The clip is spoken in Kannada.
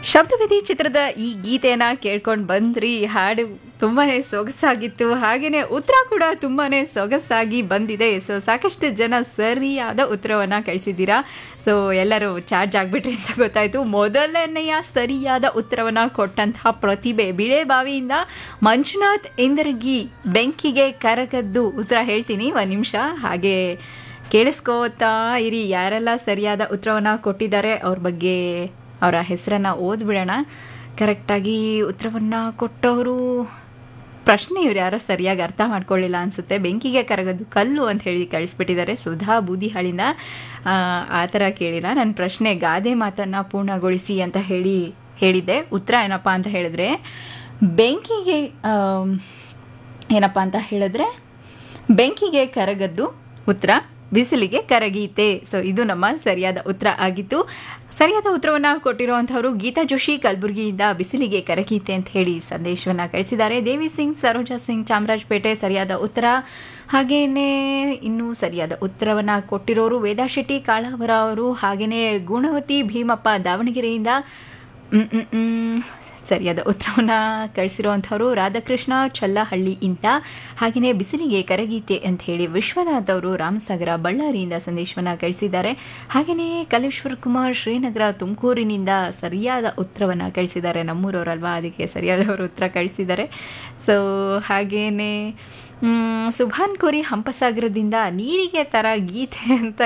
ಶಬ್ದವಿಧಿ ಚಿತ್ರದ ಈ ಗೀತೆಯನ್ನ ಕೇಳ್ಕೊಂಡು ಬಂದ್ರಿ ಹಾಡು ತುಂಬಾನೇ ಸೊಗಸಾಗಿತ್ತು ಹಾಗೇನೆ ಉತ್ತರ ಕೂಡ ತುಂಬಾನೇ ಸೊಗಸಾಗಿ ಬಂದಿದೆ ಸೊ ಸಾಕಷ್ಟು ಜನ ಸರಿಯಾದ ಉತ್ತರವನ್ನ ಕಳಿಸಿದ್ದೀರಾ ಸೊ ಎಲ್ಲರೂ ಚಾರ್ಜ್ ಆಗ್ಬಿಟ್ರಿ ಅಂತ ಗೊತ್ತಾಯ್ತು ಮೊದಲನೆಯ ಸರಿಯಾದ ಉತ್ತರವನ್ನ ಕೊಟ್ಟಂತಹ ಪ್ರತಿಭೆ ಬಿಳೆಬಾವಿಯಿಂದ ಮಂಜುನಾಥ್ ಇಂದರ್ಗಿ ಬೆಂಕಿಗೆ ಕರಗದ್ದು ಉತ್ತರ ಹೇಳ್ತೀನಿ ಒಂದು ನಿಮಿಷ ಹಾಗೆ ಕೇಳಿಸ್ಕೋತಾ ಇರಿ ಯಾರೆಲ್ಲ ಸರಿಯಾದ ಉತ್ತರವನ್ನ ಕೊಟ್ಟಿದ್ದಾರೆ ಅವ್ರ ಬಗ್ಗೆ ಅವರ ಹೆಸರನ್ನು ಓದ್ಬಿಡೋಣ ಕರೆಕ್ಟಾಗಿ ಉತ್ತರವನ್ನು ಕೊಟ್ಟವರು ಪ್ರಶ್ನೆ ಇವ್ರು ಯಾರೋ ಸರಿಯಾಗಿ ಅರ್ಥ ಮಾಡ್ಕೊಳ್ಳಿಲ್ಲ ಅನಿಸುತ್ತೆ ಬೆಂಕಿಗೆ ಕರಗೋದು ಕಲ್ಲು ಅಂತ ಹೇಳಿ ಕಳಿಸ್ಬಿಟ್ಟಿದ್ದಾರೆ ಸುಧಾ ಬೂದಿಹಾಳಿಂದ ಆ, ಆ ಥರ ಕೇಳಿಲ್ಲ ನನ್ನ ಪ್ರಶ್ನೆ ಗಾದೆ ಮಾತನ್ನು ಪೂರ್ಣಗೊಳಿಸಿ ಅಂತ ಹೇಳಿ ಹೇಳಿದ್ದೆ ಉತ್ತರ ಏನಪ್ಪ ಅಂತ ಹೇಳಿದ್ರೆ ಬೆಂಕಿಗೆ ಆಮ್, ಏನಪ್ಪ ಅಂತ ಹೇಳಿದ್ರೆ ಬೆಂಕಿಗೆ ಕರಗದ್ದು ಉತ್ತರ ಬಿಸಿಲಿಗೆ ಕರಗೀತೆ ಸೊ ಇದು ನಮ್ಮ ಸರಿಯಾದ ಉತ್ತರ ಆಗಿತ್ತು ಸರಿಯಾದ ಉತ್ತರವನ್ನು ಕೊಟ್ಟಿರುವಂಥವರು ಗೀತಾ ಜೋಶಿ ಕಲಬುರಗಿಯಿಂದ ಬಿಸಿಲಿಗೆ ಕರಗೀತೆ ಅಂತ ಹೇಳಿ ಸಂದೇಶವನ್ನು ಕಳಿಸಿದ್ದಾರೆ ದೇವಿ ಸಿಂಗ್ ಸರೋಜಾ ಸಿಂಗ್ ಚಾಮರಾಜಪೇಟೆ ಸರಿಯಾದ ಉತ್ತರ ಹಾಗೇನೆ ಇನ್ನೂ ಸರಿಯಾದ ಉತ್ತರವನ್ನು ಕೊಟ್ಟಿರೋರು ವೇದಾ ಶೆಟ್ಟಿ ಕಾಳಾವರ ಅವರು ಹಾಗೇನೆ ಗುಣವತಿ ಭೀಮಪ್ಪ ದಾವಣಗೆರೆಯಿಂದ ಮ್, ಮ್, ಮ್, ಸರಿಯಾದ ಉತ್ತರವನ್ನು ಕಳಿಸಿರುವಂಥವ್ರು ರಾಧಾಕೃಷ್ಣ ಚಲ್ಲಹಳ್ಳಿಯಿಂದ ಹಾಗೆಯೇ ಬಿಸಿಲಿಗೆ ಕರಗೀತೆ ಅಂತ ಹೇಳಿ ವಿಶ್ವನಾಥ್ ಅವರು ರಾಮಸಾಗರ ಬಳ್ಳಾರಿಯಿಂದ ಸಂದೇಶವನ್ನು ಕಳಿಸಿದ್ದಾರೆ ಹಾಗೆಯೇ ಕಲೇಶ್ವರ್ ಕುಮಾರ್ ಶ್ರೀನಗರ ತುಮಕೂರಿನಿಂದ ಸರಿಯಾದ ಉತ್ತರವನ್ನು ಕಳಿಸಿದ್ದಾರೆ ನಮ್ಮೂರವರಲ್ವಾ ಅದಕ್ಕೆ ಸರಿಯಾದವರು ಉತ್ತರ ಕಳಿಸಿದ್ದಾರೆ ಸೊ ಹಾಗೇನೆ ಮ್, ಸುಭಾನ್ ಕೋರಿ ಹಂಪಸಾಗರದಿಂದ ನೀರಿಗೆ ತರ ಗೀತೆ ಅಂತ